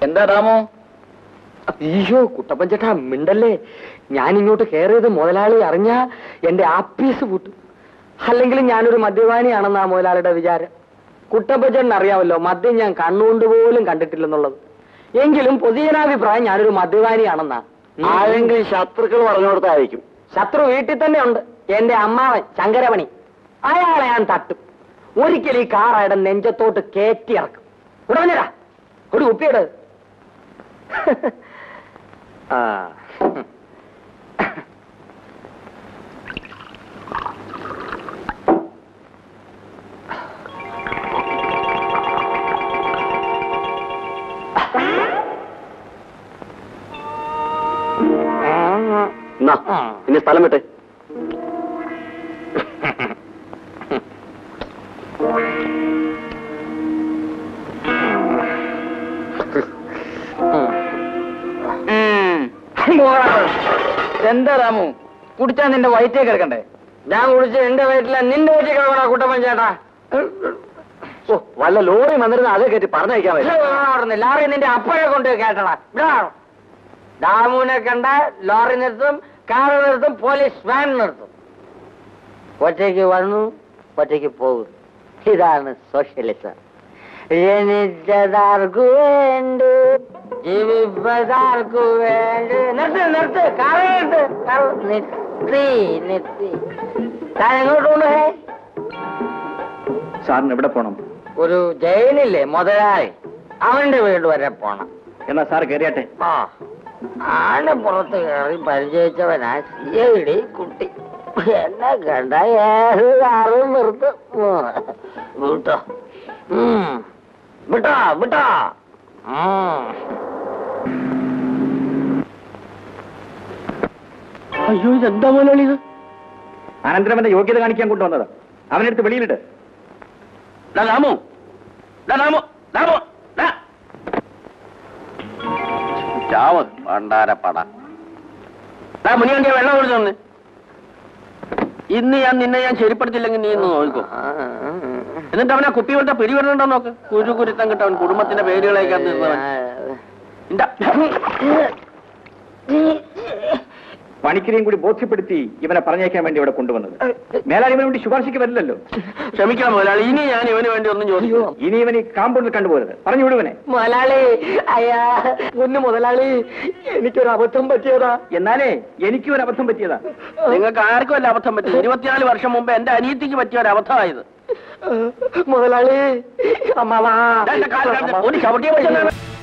എന്താ രാമു അയ്യോ കുട്ടപ്പൻ ചേട്ടാ മിണ്ടല്ലേ ഞാൻ ഇങ്ങോട്ട് കയറിയത് മുതലാളി അറിഞ്ഞ എന്റെ ആപ്പീസ് പൂട്ടും അല്ലെങ്കിൽ ഞാനൊരു മദ്യപാനിയാണെന്നാ മുതലാളിയുടെ വിചാരം കുട്ടപ്പൻ ചേട്ടൻ അറിയാമല്ലോ മദ്യം ഞാൻ കണ്ണുകൊണ്ട് പോലും കണ്ടിട്ടില്ലെന്നുള്ളത് എങ്കിലും പൊതുജനാഭിപ്രായം ഞാനൊരു മദ്യപാനിയാണെന്നാ ആരെങ്കിലും ശത്രുക്കൾ പറഞ്ഞു കൊടുത്തായിരിക്കും ശത്രു വീട്ടിൽ തന്നെ ഉണ്ട് എന്റെ അമ്മാവൻ ശങ്കരമണി അയാളെ ഞാൻ തട്ടും ഒരിക്കൽ ഈ കാർ അയാളുടെ നെഞ്ചത്തോട്ട് കയറ്റി ഇറക്കും ഉടനെടാ ഒരു കുപ്പിയുടെ ആ എന്നാ ഇനി സ്ഥലം വിട്ടെ എന്താ രാമു കുടിച്ചാ നിന്റെ വയറ്റേ കിടക്കണ്ടേ ഞാൻ കുടിച്ച് എന്റെ വയറ്റില നിന്റെ വയറ്റിൽ കിടക്കണ കുട്ടപ്പൻ ചേട്ടാ ഓ വല്ല ലോറി വന്നിരുന്ന അതേ കയറ്റി പറഞ്ഞയക്കാൻ പറ്റും ലാറി നിന്റെ അപ്പഴെ കൊണ്ട് കേട്ടടാ ഇവിടെ വാ. ദാമുവിനെ കണ്ട ലോറി നിർത്തും കാർ നിർത്തും പോലീസ് വാൻ നിർത്തും ഒറ്റയ്ക്ക് വന്നു ഒറ്റയ്ക്ക് പോകും ഇതാണ് സോഷ്യലിസം ജനിച്ചതാർക്കു വേണ്ടി ജീവിപ്പതാർക്കു വേണ്ടി നിർത്ത് നിർത്ത് കാറ് നിർത്ത് കാറ് നിർത്തി നിർത്തി താൻ എങ്ങോട്ട് കൊണ്ടു സാറിന് എവിടെ പോണം ഒരു ജയിലില്ലേ മുതലാളി അവന്റെ വീട് വരെ പോണം എന്നാ സാർ കയറിയാട്ടെ ആ ആണ്ട് പുറത്ത് കയറി പരിചയിച്ചവനാ സിഐഡി കുട്ടി എന്നെ കണ്ട ഏത് കാറും നിർത്തും വിട്ടോ ഉം. വിട്ടോ വിട്ടോ ഉം. അയ്യോ ഇതെന്താ മുതലാളി ഇത് അനന്തരവന്റെ യോഗ്യത കാണിക്കാൻ കൊണ്ടുവന്നതാ അവനെടുത്ത് വെളിയിലിട്ട് രാമു രാമു രാമു ചാവ് പണ്ടാരപ്പട മുനിയണ്ടിയ വെള്ളം കൊടുത്തു ഇന്ന് ഞാൻ നിന്നെ ഞാൻ ശരിപ്പെടുത്തില്ലെങ്കിൽ നീ ഇന്ന് നോക്കൂ എന്നിട്ട് അവനെ കുപ്പി കൊടുത്ത പിടിവിടുന്നുണ്ടോ നോക്ക് കുരു കുരുത്തം കിട്ടവൻ കുടുംബത്തിന്റെ പേരുകളേക്കാൻ തീർന്നവൻ പണിക്കരെയും കൂടി ബോധ്യപ്പെടുത്തി ഇവനെ പറഞ്ഞേക്കാൻ വേണ്ടി ഇവിടെ കൊണ്ടുവന്നത് മേലാൽ ഇവന് വേണ്ടി ശുപാർശയ്ക്ക് വരില്ലല്ലോ ക്ഷമിക്കണം മുതലാളി ഇനി ഞാൻ ഇവന് വേണ്ടി ഒന്നും ചോദിച്ചു ഇനി ഇവൻ ഈ കാമ്പൗണ്ടിൽ കണ്ടുപോകരുത് പറഞ്ഞു വിടുവനെ മുതലാളി അയ്യാ പൊന്നു മുതലാളി എനിക്കൊരു അബദ്ധം പറ്റിയതാ എന്നാലേ എനിക്കും ഒരു അബദ്ധം പറ്റിയതാ നിങ്ങൾക്ക് ആർക്കും അല്ല അബദ്ധം പറ്റിയത് ഇരുപത്തിനാല് വർഷം മുമ്പ് എന്റെ അനിയത്തിക്ക് പറ്റിയ ഒരു അബദ്ധമായത് മുതലാളി അമ്മാവാ ഒരു ചവിട്ടിയെ വെച്ചെന്നാണ്